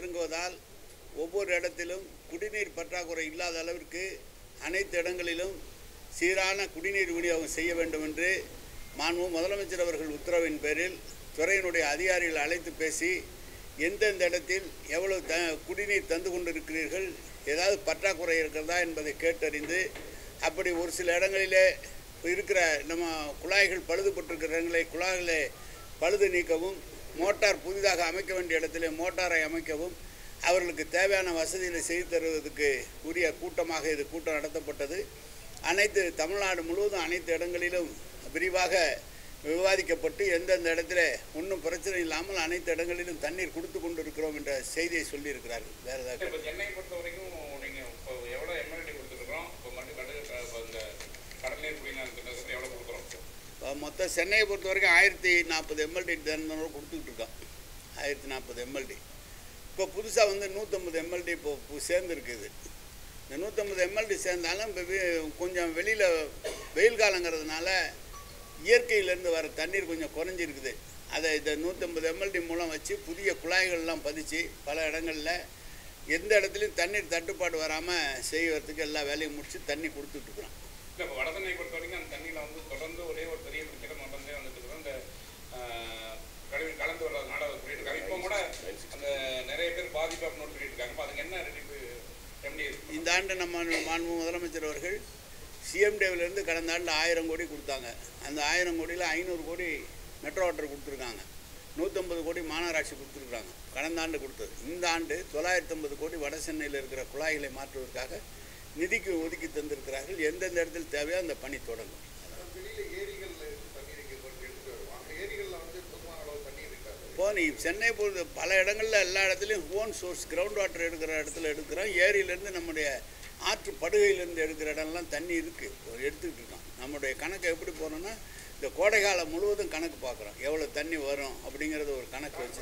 நெருங்குவதால் ஒவ்வொரு இடத்திலும் குடிநீர் பற்றாக்குறை இல்லாத அளவிற்கு அனைத்து இடங்களிலும் சீரான குடிநீர் விநியோகம் செய்ய வேண்டும் என்று மாண்பு முதலமைச்சர் அவர்கள் உத்தரவின் பேரில் துறையினுடைய அதிகாரிகள் அழைத்து பேசி எந்தெந்த இடத்தில் எவ்வளவு த குடிநீர் தந்து கொண்டிருக்கிறீர்கள் ஏதாவது பற்றாக்குறை இருக்கிறதா என்பதை கேட்டறிந்து அப்படி ஒரு சில இடங்களிலே இருக்கிற நம்ம குழாய்கள் பழுதுபட்டிருக்கிற இடங்களை குழாய்களை பழுது நீக்கவும் மோட்டார் புதிதாக அமைக்க வேண்டிய இடத்திலே மோட்டாரை அமைக்கவும் அவர்களுக்கு தேவையான வசதிகளை செய்து தருவதற்கு உரிய கூட்டமாக இது கூட்டம் நடத்தப்பட்டது அனைத்து தமிழ்நாடு முழுவதும் அனைத்து இடங்களிலும் விரிவாக விவாதிக்கப்பட்டு எந்தெந்த இடத்துல ஒன்றும் பிரச்சனை இல்லாமல் அனைத்து இடங்களிலும் தண்ணீர் கொடுத்து கொண்டு இருக்கிறோம் என்ற செய்தியை சொல்லியிருக்கிறார்கள் வேறு ஏதாவது இப்போ சென்னை பொறுத்த வரைக்கும் நீங்கள் இப்போ எவ்வளோ எம்எல்டி கொடுத்துருக்குறோம் இப்போ மட்டும் கடு இப்போ இந்த கடல்நீர் குடிநீர் திட்டத்துக்கு எவ்வளோ கொடுக்குறோம் இப்போ மொத்தம் சென்னையை பொறுத்த வரைக்கும் ஆயிரத்தி நாற்பது எம்எல்டி தினந்தோறும் கொடுத்துக்கிட்டு இருக்கோம் ஆயிரத்தி நாற்பது எம்எல்டி இப்போ புதுசாக வந்து நூற்றம்பது எம்எல்டி இப்போ பு- சேர்ந்துருக்குது இந்த நூற்றம்பது எம்எல்டி சேர்ந்தாலும் இப்போ வெ- கொஞ்சம் வெளியில் வெயில் காலங்கிறதுனால இயற்கையிலேருந்து வர தண்ணீர் கொஞ்சம் குறைஞ்சிருக்குது அதை இந்த நூற்றம்பது எம்எல்டி மூலம் வச்சு புதிய குழாய்கள்லாம் பதிச்சு பல இடங்களில் எந்த இடத்துலையும் தண்ணீர் தட்டுப்பாடு வராமல் செய்வதற்கு எல்லா வேலையும் முடித்து தண்ணி கொடுத்துட்ருக்குறோம் இல்லை இப்போ வட சென்னை பொறுத்த வரைக்கும் அந்த தண்ணியில் வந்து தொடர்ந்து ஒரே ஒரு பெரிய பிரச்சனை மட்டும்தே வந்துட்டு இருக்குது இந்த ஆஹ், கழிவு கலந்து வர்றதுனால அதை சொல்லிட்டு இருக்காங்க இப்போ கூட அந்த நிறைய பேர் பாதிப்பு அப்படின்னு சொல்லிட்டு இருக்காங்க இப்போ அதுக்கு என்ன ரெடி ரெமடி இருக்கு இந்த ஆண்டு நம்ம மாண்பு முதலமைச்சர் அவர்கள் சிஎம்டேவிலேருந்து கடந்த ஆண்டில் ஆயிரம் கோடி கொடுத்தாங்க அந்த ஆயிரம் கோடியில் ஐநூறு கோடி மெட்ரோ வாட்டர் கொடுத்துருக்காங்க நூற்றம்பது கோடி மாநகராட்சி கொடுத்துருக்காங்க கடந்த ஆண்டு கொடுத்தது இந்த ஆண்டு தொள்ளாயிரத்தம்பது கோடி வட சென்னையில் இருக்கிற குழாய்களை மாற்றுவதற்காக நிதிக்கு ஒதுக்கி தந்திருக்கிறார்கள் எந்தெந்த இடத்தில் தேவையோ அந்த பணி தொடங்கும் வெளியில ஏரிகள்ல இருந்து தண்ணீர் இங்க கொண்டு எடுத்துட்டு வருவாங்க ஏரிகள்ல வந்து போதுமான அளவு தண்ணீர் இருக்காது இப்போ நீ சென்னை பொறுத்த பல இடங்களில் எல்லா இடத்துலையும் ஓன் சோர்ஸ் கிரவுண்ட் வாட்டர் எடுக்கிற இடத்துல எடுக்கிறோம் ஏரியிலேருந்து நம்முடைய ஆற்று படுகையிலேருந்து எடுக்கிற இடம்லாம் தண்ணி இருக்குது எடுத்துக்கிட்டு இருக்கோம் நம்முடைய கணக்கு எப்படி போகிறோன்னா இந்த கோடை காலம் முழுவதும் கணக்கு பார்க்குறோம் எவ்வளோ தண்ணி வரும் அப்படிங்கிறது ஒரு கணக்கு வச்சு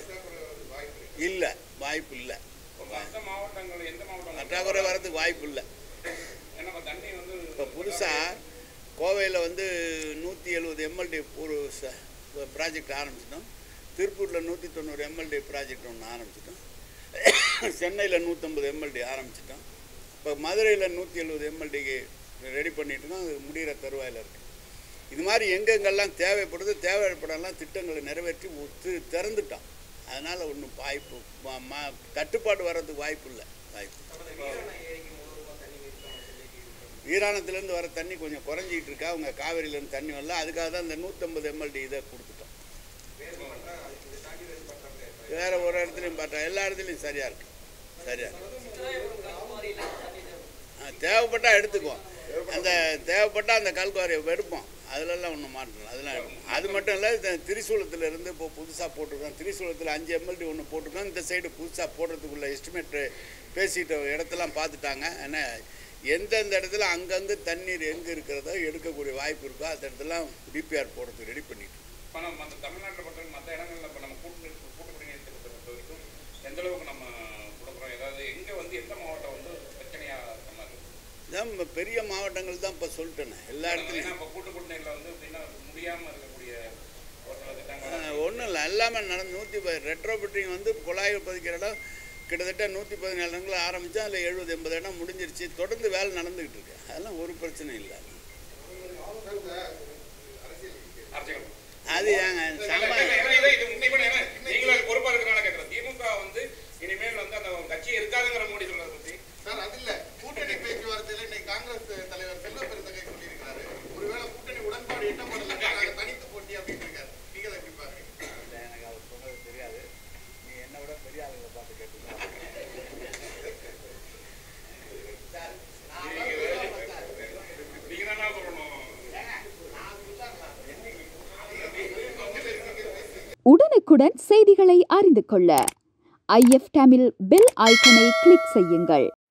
இல்லை வாய்ப்பு இல்லை இப்போ மற்ற மாவட்டங்கள் எந்த மாவட்டம் பற்றாக்குறை வரதுக்கு வாய்ப்பு இல்லை ஏன்னா இப்போ தண்ணி வந்து இப்போ புதுசாக கோவையில் வந்து நூற்றி எழுபது எம்எல்டி ஒரு ப்ராஜெக்ட் ஆரம்பிச்சிட்டோம் திருப்பூரில் நூற்றி தொண்ணூறு எம்எல்டி ப்ராஜெக்ட் ஒன்று ஆரம்பிச்சிட்டோம் சென்னையில் நூற்றம்பது எம்எல்டி ஆரம்பிச்சிட்டோம் இப்போ மதுரையில் நூற்றி எழுபது எம்எல்டிக்கு ரெடி பண்ணிட்டு இருக்கோம் அது முடிகிற தருவாயில் இருக்குது இது மாதிரி எங்கெங்கெல்லாம் தேவைப்படுது தேவைப்படலாம் திட்டங்களை நிறைவேற்றி ஒத்து திறந்துட்டோம் அதனால் ஒன்றும் வாய்ப்பு ம- ம- தட்டுப்பாடு வர்றதுக்கு வாய்ப்பு இல்லை வாய்ப்பு வீராணத்துலேருந்து வர தண்ணி கொஞ்சம் குறைஞ்சிட்டு இருக்கா அவங்க காவிரியிலேருந்து தண்ணி வரல அதுக்காக தான் இந்த நூற்றம்பது எம்எல்டி இதை கொடுத்துட்டோம் வேற ஒரு இடத்துலையும் பார்த்தா எல்லா இடத்துலையும் சரியா இருக்கு சரியா ஆ, தேவைப்பட்டா எடுத்துக்குவோம் அந்த தேவைப்பட்டா அந்த கல்குவாரியை எடுப்போம் அதுலலாம் ஒன்றும் மாற்றலாம் அதெல்லாம் எடுப்போம் அது மட்டும் இல்லை இந்த திரிசூலத்துல இருந்து இப்போ புதுசாக போட்டிருக்கோம் திரிசூலத்தில் அஞ்சு எம்எல்டி ஒன்று போட்டிருக்கோம் இந்த சைடு புதுசாக போடுறதுக்குள்ள எஸ்டிமேட் பேசிட்ட இடத்தெல்லாம் பார்த்துட்டாங்க ஏன்னா எந்தெந்த இடத்துல அங்கங்கே தண்ணீர் எங்கே இருக்கிறதோ எடுக்கக்கூடிய வாய்ப்பு இருக்கோ அந்த இடத்துலாம் டிபிஆர் போடுறதுக்கு ரெடி பண்ணிட்டு இப்போ நம்ம மற்ற தமிழ்நாட்டில் பொறுத்த வரைக்கும் மற்ற இடங்கள்ல இப்போ நம்ம கூட்டு கூட்டு குடிநீர் திட்டத்தை பொறுத்த வரைக்கும் எந்த அளவுக்கு நம்ம கொடுக்குறோம் ஏதாவது எங்கே வந்து எந்த மாவட்டம் வந்து பிரச்சனையாக இருக்க மாதிரி இருக்கு இதான் நம்ம பெரிய மாவட்டங்கள் தான் இப்போ சொல்லிட்டேனே எல்லா ஏன்னா இடத்துலையும் இப்போ கூட்டு குடிநீரில் வந்து எப்படின்னா முடியாமல் இருக்கக்கூடிய ஒரு சில திட்டங்கள் ஒன்றும் இல்லை எல்லாமே நடந்து நூற்றி ப ரெட்ரோ பிட்டிங் வந்து குழாய்கள் பதிக்கிற இடம் கிட்டத்தட்ட நூற்றி பதினேழு இடங்கள் ஆரம்பித்தா அதில் எழுபது எண்பது இடம் முடிஞ்சிருச்சு தொடர்ந்து வேலை நடந்துக்கிட்டு இருக்கு அதெல்லாம் ஒரு பிரச்சனை இல்லை அரசியல் அது ஏங்க சாம்பார் நீங்களும் பொறுப்பா இருக்கிறனால கேட்கறேன் திமுக வந்து இனிமேல் வந்து அந்த கட்சி இருக்காதுங்கிற மோடி சொல்றதை பத்தி சார் அது இல்ல கூட்டணி பேச்சுவார்த்தையில இன்னைக்கு காங்கிரஸ் தலைவர் செல்வ பெருந்தகை சொல்லியிருக்கிறாரு ஒருவேளை கூட்டணி உடன்பாடு எட்டப்படல நாங்க தனித்து போட்டி அப்படின்னு இருக்காரு நீங்க அதை எப்படி பாக்குறீங்க எனக்கு அவர் சொன்னது தெரியாது நீ என்னை விட பெரிய ஆளுங்களை பார்த்து கேட்டுக்கலாம் நீங்க தானே சொல்லணும் உடனுக்குடன் செய்திகளை அறிந்து கொள்ள ஐஎஃப் தமிழ் பெல் ஐக்கனை கிளிக் செய்யுங்கள்